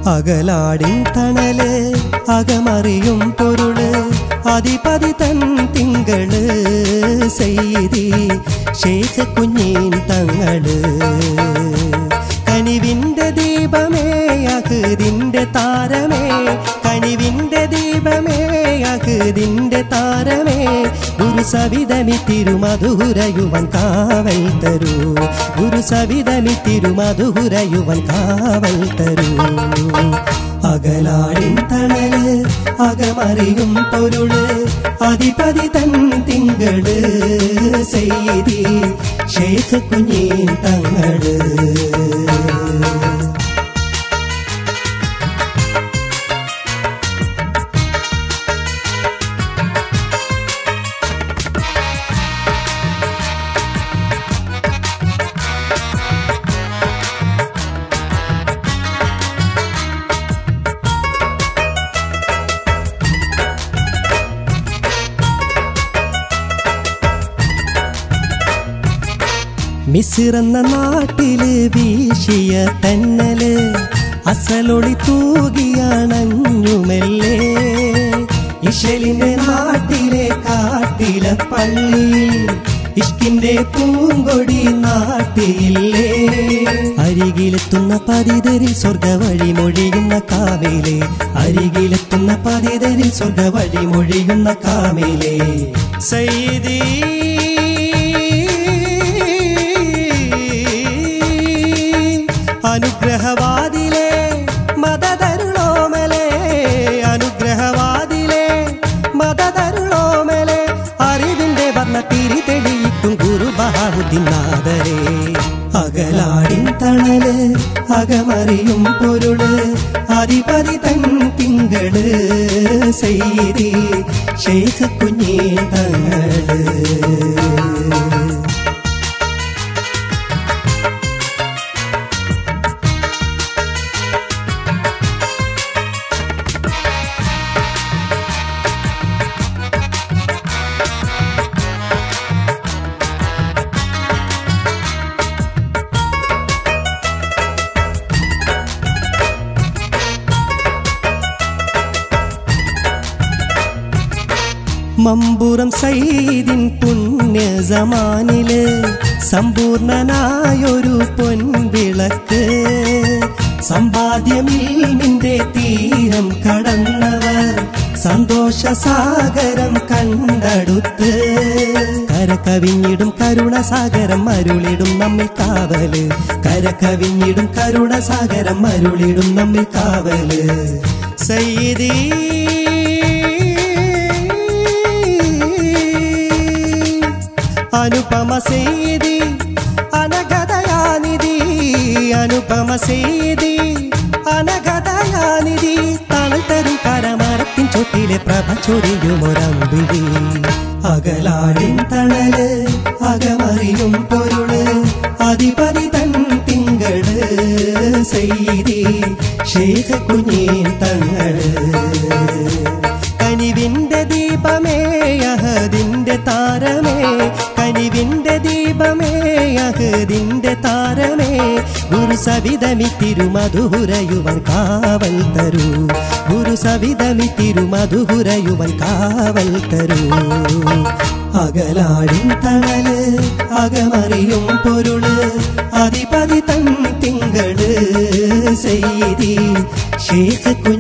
അകലാടിൻ തണല് അകമറിയും പൊരുള് അധിപതി തൻ തിങ്കള് സെയ്തി ശേഷ കുഞ്ഞീൻ തങ്ങള് കനിവിന്റെ ദീപമേ അഹദിന്റെ താരമേ കനിവിന്റെ ദീപമേ അഹദിന്റെ താരമേ ഗുരു സവിതമി തിരുമധുരയുവൻ കാവൽ തരൂ ഗുരു സവിതമി തിരുമധുരയുവൻ കാവൽ തരൂ അകലാടിൻ തണല് അകമറിയും പൊരുള് അധിപതി തൻ തിങ്കള് സെയ്തി ശേഖ കുഞ്ഞീൻ തങ്ങള് മിസിറെന്ന നാട്ടില് വീശിയ തന്നല് അസലൊളി തൂകിയണഞ്ഞുമല്ലേ ഇശലിന്റെ നാട്ടിലെ കാട്ടില പള്ളിയിൽ ഇഷ്കിന്റെ പൂങ്കൊടി നാട്ടിയില്ലേ അരികിലെത്തുന്ന പതിതരിൽ സ്വർഗവഴി മൊഴിയുന്ന കാവിലെ അരികിലെത്തുന്ന പതിതരിൽ സ്വർഗവഴി മൊഴിയുന്ന കാവിലെ സൈദീ അനുഗ്രഹവാദിലേ മതതരുളോമലേ അനുഗ്രഹവാദിലേ മതതരുളോമലേ അറിവിന്റെ വർണ്ണ തിരി തെളിയിക്കും ഗുരുബാഹുദിനാദരേ അകലാടിൻ തണല് അകമറിയും പൊരുള് അധിപതി തൻ തിങ്കള് സെയ്തി ശേഖ കുഞ്ഞേ തങ്ങള് മമ്പുറം സൈദിൻ പുണ്യ സമാനില് സമ്പൂർണനായൊരു പൊൻവിളക്ക് സമ്പാദ്യമിൽ നിന്റെ തീരം കടന്നവർ സന്തോഷ സാഗരം കണ്ടടുത്ത് കരകവിഞ്ഞിടും കരുണസാഗരം അരുളിടും നമ്മിൽ കാവല് കരകവിഞ്ഞിടും കരുണസാഗരം അരുളിടും നമ്മിൽ കാവല് സയ്യിദീ അനുപമ സേതി അനഗതയാനിധി അനുപമ സേതി അനഗതയാനിധി തണൽ തരും കരമരത്തിൻ ചൊട്ടിലെ പ്രഭ ചൊരിയുമൊരമ്പിഴി അകലാടിൻ തണല് അകമറിയും പൊരുള് അധിപതി തൻ തിങ്കള് സെയ്തി ശേഖ കുഞ്ഞീൻ തങ്ങള് കനിവിന്റെ ദീപമേ അഹദിന്റെ താരമേ കനിവിന്റെ ദീപമേ അഹദിന്റെ താരമേ ഗുരു സവിതമി തിരുമധുരയുവൻ കാവൽ തരൂ ഗുരു സവിതമി തിരുമധുരയുവൻ കാവൽ തരൂ അകലാടിൻ തണല് അകമറിയും പൊരുള് അധിപതി തൻ തിങ്കള് സെയ്തി ശേഖ കുഞ്ഞ്